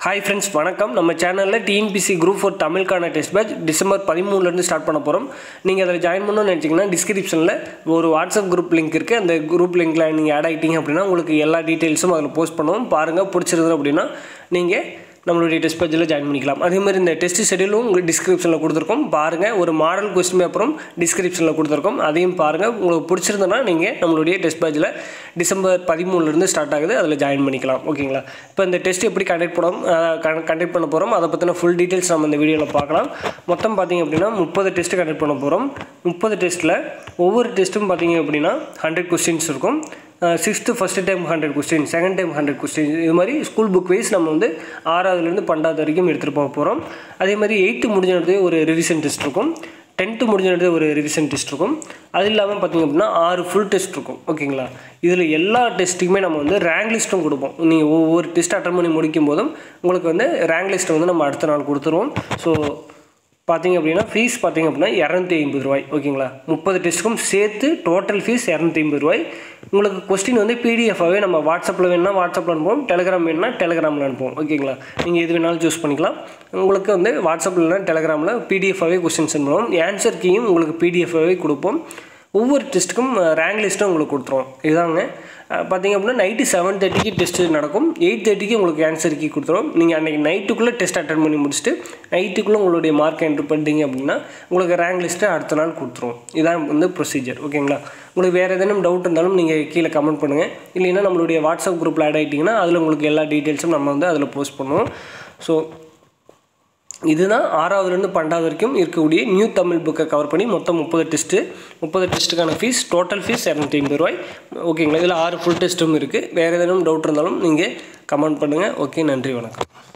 hi friends வணக்கம் நம்ம சேனலில் டிஎன்பிசி குரூப் ஃபோர் தமிழ்க்கான டெஸ்ட் பேட்ச் டிசம்பர் பதிமூணுலேருந்து ஸ்டார்ட் பண்ண போகிறோம் நீங்கள் அதில் ஜாயின் பண்ணணும்னு நினச்சிங்கன்னா டிஸ்கிரிப்ஷனில் ஒரு வாட்ஸ்அப் குரூப் லிங்க் இருக்குது அந்த குரூப் லிங்க்கில் நீங்கள் ஆட் ஆகிட்டீங்க அப்படின்னா உங்களுக்கு எல்லா டீட்டெயில்ஸும் அதில் போஸ்ட் பண்ணுவோம் பாருங்கள் பிடிச்சிருந்தது அப்படின்னா நீங்கள் நம்மளுடைய டெஸ்ட் பேஜில் ஜாயின் பண்ணிக்கலாம் அதே மாதிரி இந்த டெஸ்ட் ஷெடியூலும் உங்களுக்கு டிஸ்கிரிப்ஷனில் கொடுத்துருக்கோம் பாருங்கள் ஒரு மாடல் கொஸ்டின் பேப்பரும் டிஸ்கிரிப்ஷனில் கொடுத்துருக்கோம் அதையும் பாருங்கள் உங்களுக்கு பிடிச்சிருந்தனா நீங்கள் நம்மளுடைய டெஸ்ட் பேஜில் டிசம்பர் பதிமூணுலேருந்து ஸ்டார்ட் ஆகுது அதில் ஜாயின் பண்ணிக்கலாம் ஓகேங்களா இப்போ இந்த டெஸ்ட் எப்படி கண்டக்ட் பண்ணோம் கண்டக்ட் பண்ண போகிறோம் அதை பற்றின ஃபுல் டீட்டெயில்ஸ் நம்ம இந்த வீடியோவில் பார்க்கலாம் மொத்தம் பார்த்தீங்க அப்படின்னா முப்பது டெஸ்ட் கண்டக்ட் பண்ண போகிறோம் முப்பது டெஸ்ட்டில் ஒவ்வொரு டெஸ்ட்டும் பார்த்தீங்க அப்படின்னா ஹண்ட்ரட் கொஸ்டின்ஸ் இருக்கும் sixth first time hundred question second time hundred question இது மாதிரி ஸ்கூல் புக் வைஸ் நம்ம வந்து ஆறாவதுலேருந்து பன்னெண்டாவது வரைக்கும் எடுத்துகிட்டு போக போகிறோம் அதே மாதிரி எயித்து முடிஞ்ச ஒரு ரிவிஷன் டெஸ்ட் இருக்கும் டென்த்து முடிஞ்ச ஒரு ரிவிஷன் டெஸ்ட் இருக்கும் அது இல்லாமல் பார்த்திங்க அப்படின்னா ஆறு ஃபுல் டெஸ்ட் இருக்கும் ஓகேங்களா இதில் எல்லா டெஸ்ட்டுக்குமே நம்ம வந்து ரேங்க் லிஸ்ட்டும் கொடுப்போம் நீங்கள் ஒவ்வொரு டெஸ்ட் அட்டன் பண்ணி முடிக்கும் போதும் உங்களுக்கு வந்து ரேங்க் லிஸ்ட்டை வந்து நம்ம அடுத்த நாள் கொடுத்துருவோம் ஸோ பார்த்தீங்க அப்படின்னா ஃபீஸ் பார்த்தீங்க அப்படின்னா இரநூத்தி ஐம்பது ரூபாய் ஓகேங்களா முப்பது டெஸ்ட்டுக்கும் சேர்த்து டோட்டல் ஃபீஸ் இரநூத்தி ஐம்பது ரூபாய் உங்களுக்கு கொஸ்டின் வந்து பிடிஎஃபாகவே நம்ம வாட்ஸ்அப்பில் வேணும்னா வாட்ஸ்அப்பில் அனுப்புவோம் டெலிகிராம் வேணும்னா டெலிகிராமில் அனுப்புவோம் ஓகேங்களா நீங்கள் எது வேணாலும் சூஸ் பண்ணிக்கலாம் உங்களுக்கு வந்து வாட்ஸ்அப்பில் இல்லைனா டெலிகிராமில் பிடிஎஃபாகவே கொஸ்டின் சென்ட் பண்ணுவோம் ஆன்சர் கீயும் உங்களுக்கு பிடிஎஃபாகவே கொடுப்போம் ஒவ்வொரு டெஸ்ட்டுக்கும் ரேங்க் லிஸ்ட்டும் உங்களுக்கு கொடுத்துருவோம் இதுதாங்க பார்த்தீங்க அப்படின்னா நைட்டு செவன் தேர்ட்டிக்கு டெஸ்ட்டு நடக்கும் எயிட் தேர்ட்டிக்கு உங்களுக்கு ஆன்சர் கீ கொடுத்துரும் நீங்கள் அன்றைக்கி நைட்டுக்குள்ளே டெஸ்ட் அட்டன் பண்ணி முடிச்சுட்டு நைட்டுக்குள்ளே உங்களுடைய மார்க் என்ட்ரு பண்ணிட்டீங்க அப்படின்னா உங்களுக்கு ரேங்க் லிஸ்ட்டை அடுத்த நாள் கொடுத்துருவோம் இதான் வந்து ப்ரொசீஜர் ஓகேங்களா உங்களுக்கு வேறு ஏதேனும் டவுட் இருந்தாலும் நீங்கள் கீழே கமெண்ட் பண்ணுங்கள் இல்லைன்னா நம்மளுடைய வாட்ஸ்அப் குரூப்பில் ஆட் ஆகிட்டிங்கன்னா அதில் உங்களுக்கு எல்லா டீட்டெயில்ஸும் நம்ம வந்து அதில் போஸ்ட் பண்ணுவோம் ஸோ இதுதான் ஆறாவதுலேருந்து பன்னெண்டாவது வரைக்கும் இருக்கக்கூடிய நியூ தமிழ் புக்கை கவர் பண்ணி மொத்தம் முப்பது டெஸ்ட்டு முப்பது டெஸ்ட்டுக்கான ஃபீஸ் டோட்டல் ஃபீஸ் இரநூத்தி ஐம்பது ரூபாய் ஓகேங்களா இதில் ஆறு ஃபுல் டெஸ்ட்டும் இருக்குது வேறு ஏதேனும் டவுட் இருந்தாலும் நீங்கள் கமெண்ட் பண்ணுங்கள் ஓகே நன்றி வணக்கம்